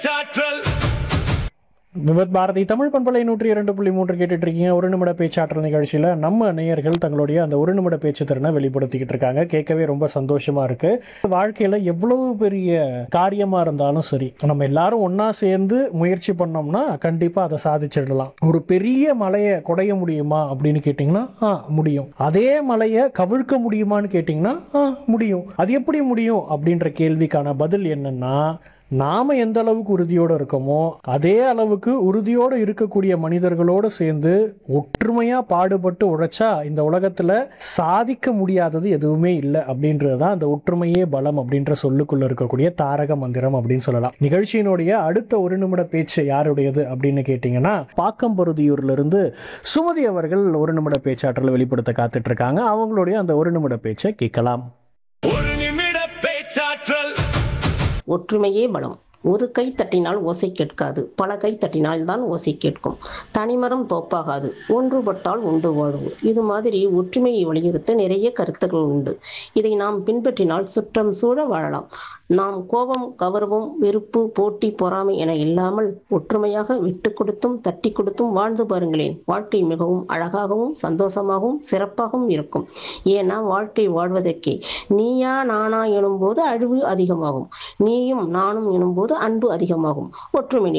சாற்றல் விவத் பாரதி தமிழ் பண்பலை நூற்றி இரண்டு புள்ளி மூன்று கேட்டுட்டு இருக்கீங்க ஒரு நிமிட பேச்சாற்றல் நிகழ்ச்சியில் நம்ம நேயர்கள் தங்களுடைய அந்த ஒரு நிமிட பேச்சு திறனை வெளிப்படுத்திக்கிட்டு இருக்காங்க கேட்கவே ரொம்ப சந்தோஷமா இருக்கு வாழ்க்கையில் எவ்வளவு பெரிய காரியமாக இருந்தாலும் சரி நம்ம எல்லாரும் ஒன்றா சேர்ந்து முயற்சி பண்ணோம்னா கண்டிப்பாக அதை சாதிச்சிடலாம் ஒரு பெரிய மலையை குடைய முடியுமா அப்படின்னு கேட்டிங்கன்னா ஆ முடியும் அதே மலையை கவிழ்க்க முடியுமான்னு கேட்டிங்கன்னா ஆ முடியும் அது எப்படி முடியும் அப்படின்ற கேள்விக்கான பதில் என்னன்னா நாம எந்த அளவுக்கு உறுதியோடு இருக்கோமோ அதே அளவுக்கு உறுதியோடு இருக்கக்கூடிய மனிதர்களோடு சேர்ந்து ஒற்றுமையா பாடுபட்டு உழைச்சா இந்த உலகத்துல சாதிக்க முடியாதது எதுவுமே இல்லை அப்படின்றது தான் அந்த ஒற்றுமையே பலம் அப்படின்ற சொல்லுக்குள்ள இருக்கக்கூடிய தாரக மந்திரம் அப்படின்னு சொல்லலாம் நிகழ்ச்சியினுடைய அடுத்த ஒரு நிமிட பேச்சு யாருடையது அப்படின்னு கேட்டிங்கன்னா பாக்கம்பருதியூர்ல இருந்து சுமதி அவர்கள் ஒரு நிமிட பேச்சாற்றலை வெளிப்படுத்த காத்துட்டு இருக்காங்க அவங்களுடைய அந்த ஒரு நிமிட பேச்சை கேட்கலாம் ஒரு நிமிட பேச்சாற்றல் ஒற்றுமையே பலம் ஒரு கை தட்டினால் ஓசை கேட்காது பல கை தட்டினால் தான் ஓசை கேட்கும் தனிமரம் தோப்பாகாது ஒன்றுபட்டால் உண்டு வாழ்வு இது மாதிரி ஒற்றுமையை வலியுறுத்த நிறைய கருத்துக்கள் உண்டு இதை நாம் பின்பற்றினால் சுற்றம் சூழ வாழலாம் நாம் கோபம் கௌரவம் வெறுப்பு போட்டி பொறாமை என இல்லாமல் ஒற்றுமையாக விட்டு கொடுத்தும் தட்டி கொடுத்தும் வாழ்ந்து பாருங்களேன் வாழ்க்கை மிகவும் அழகாகவும் சந்தோஷமாகவும் சிறப்பாகவும் இருக்கும் ஏன்னா வாழ்க்கை வாழ்வதற்கே நீயா நானா எனும்போது அழிவு அதிகமாகும் நீயும் நானும் எனும்போது அன்பு அதிகமாகும் ஒற்றுமை